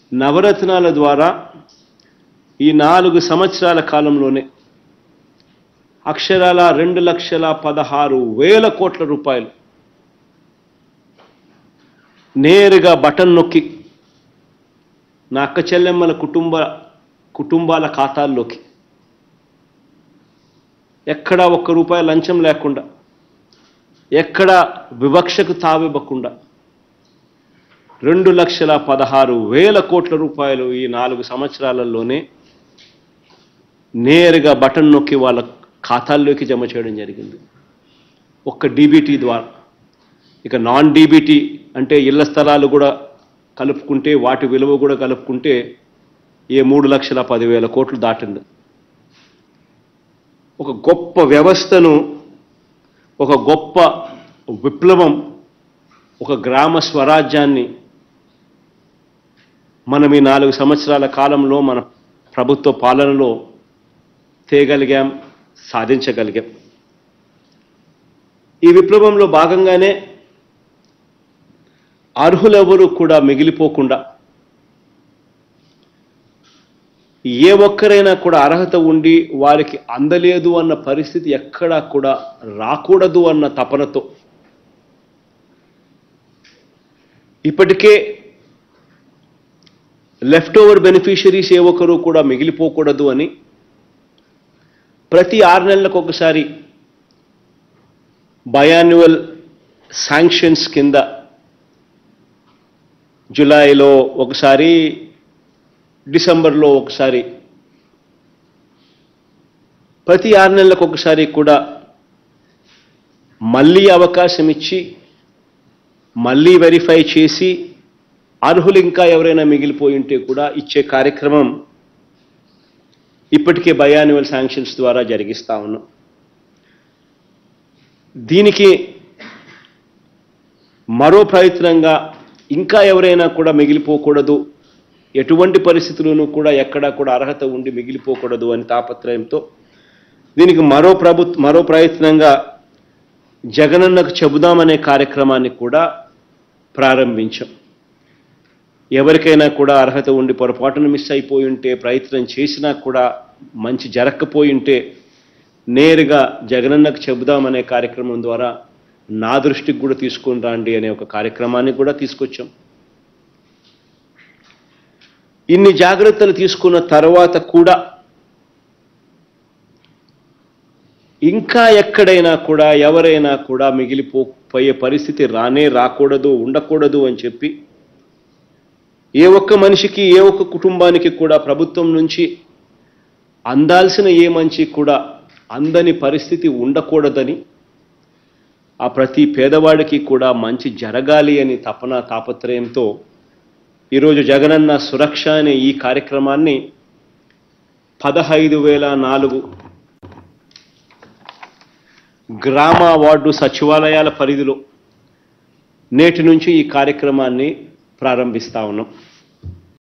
నవరత్నాల ద్వారా ఈ నాలుగు సంవత్సరాల కాలంలోనే అక్షరాల రెండు లక్షల పదహారు వేల కోట్ల రూపాయలు నేరుగా బటన్ నొక్కి నా అక్క చెల్లెమ్మల కుటుంబ కుటుంబాల ఖాతాల్లోకి ఎక్కడా ఒక్క రూపాయి లంచం లేకుండా ఎక్కడ వివక్షకు తావివ్వకుండా రెండు లక్షల పదహారు వేల కోట్ల రూపాయలు ఈ నాలుగు సంవత్సరాలలోనే నేరుగా బటన్ నొక్కి వాళ్ళ ఖాతాల్లోకి జమ చేయడం జరిగింది ఒక్క డీబీటీ ద్వారా ఇక నాన్ డీబీటీ అంటే ఇళ్ల స్థలాలు కూడా కలుపుకుంటే వాటి విలువ కూడా కలుపుకుంటే ఏ మూడు లక్షల పదివేల కోట్లు దాటింది ఒక గొప్ప వ్యవస్థను ఒక గొప్ప విప్లవం ఒక గ్రామ స్వరాజ్యాన్ని మనం ఈ నాలుగు సంవత్సరాల కాలంలో మన ప్రభుత్వ పాలనలో తేగలిగాం సాధించగలిగాం ఈ విప్లవంలో భాగంగానే అర్హులెవరూ కూడా మిగిలిపోకుండా ఏ ఒక్కరైనా కూడా అర్హత ఉండి వారికి అందలేదు అన్న పరిస్థితి ఎక్కడా కూడా రాకూడదు అన్న తపనతో ఇప్పటికే లెఫ్ట్ ఓవర్ బెనిఫిషరీస్ ఏ ఒక్కరూ కూడా మిగిలిపోకూడదు అని ప్రతి ఆరు నెలలకు ఒకసారి బయాన్యువల్ శాంక్షన్స్ కింద జూలైలో ఒకసారి డిసెంబర్లో ఒకసారి ప్రతి ఆరు నెలలకు ఒకసారి కూడా మళ్ళీ అవకాశం ఇచ్చి మళ్ళీ వెరిఫై చేసి అర్హులు ఇంకా ఎవరైనా మిగిలిపోయి ఉంటే కూడా ఇచ్చే కార్యక్రమం ఇప్పటికే బయాన్యువల్ శాంక్షన్స్ ద్వారా జరిగిస్తా ఉన్నాం దీనికి మరో ప్రయత్నంగా ఇంకా ఎవరైనా కూడా మిగిలిపోకూడదు ఎటువంటి పరిస్థితుల్లోనూ కూడా ఎక్కడా కూడా అర్హత ఉండి మిగిలిపోకూడదు అని తాపత్రయంతో దీనికి మరో ప్రభుత్వ మరో ప్రయత్నంగా జగనన్నకు చెబుదామనే కార్యక్రమాన్ని కూడా ప్రారంభించాం ఎవరికైనా కూడా అర్హత ఉండి పొరపాటున మిస్ అయిపోయి ఉంటే ప్రయత్నం చేసినా కూడా మంచి జరగకపోయి ఉంటే నేరుగా జగనన్నకు చెబుదామనే కార్యక్రమం ద్వారా నా దృష్టికి కూడా తీసుకొని రండి అనే ఒక కార్యక్రమాన్ని కూడా తీసుకొచ్చాం ఇన్ని జాగ్రత్తలు తీసుకున్న తర్వాత కూడా ఇంకా ఎక్కడైనా కూడా ఎవరైనా కూడా మిగిలిపోయే పరిస్థితి రానే రాకూడదు ఉండకూడదు అని చెప్పి ఏ ఒక్క మనిషికి ఏ ఒక్క కుటుంబానికి కూడా ప్రభుత్వం నుంచి అందాల్సిన ఏ మంచి కూడా అందని పరిస్థితి ఉండకూడదని ఆ ప్రతి పేదవాడికి కూడా మంచి జరగాలి అని తపన తాపత్రయంతో ఈరోజు జగనన్న సురక్ష అనే ఈ కార్యక్రమాన్ని పదహైదు వేల నాలుగు గ్రామ వార్డు సచివాలయాల పరిధిలో నేటి నుంచి ఈ కార్యక్రమాన్ని ప్రారంభిస్తా ఉన్నాం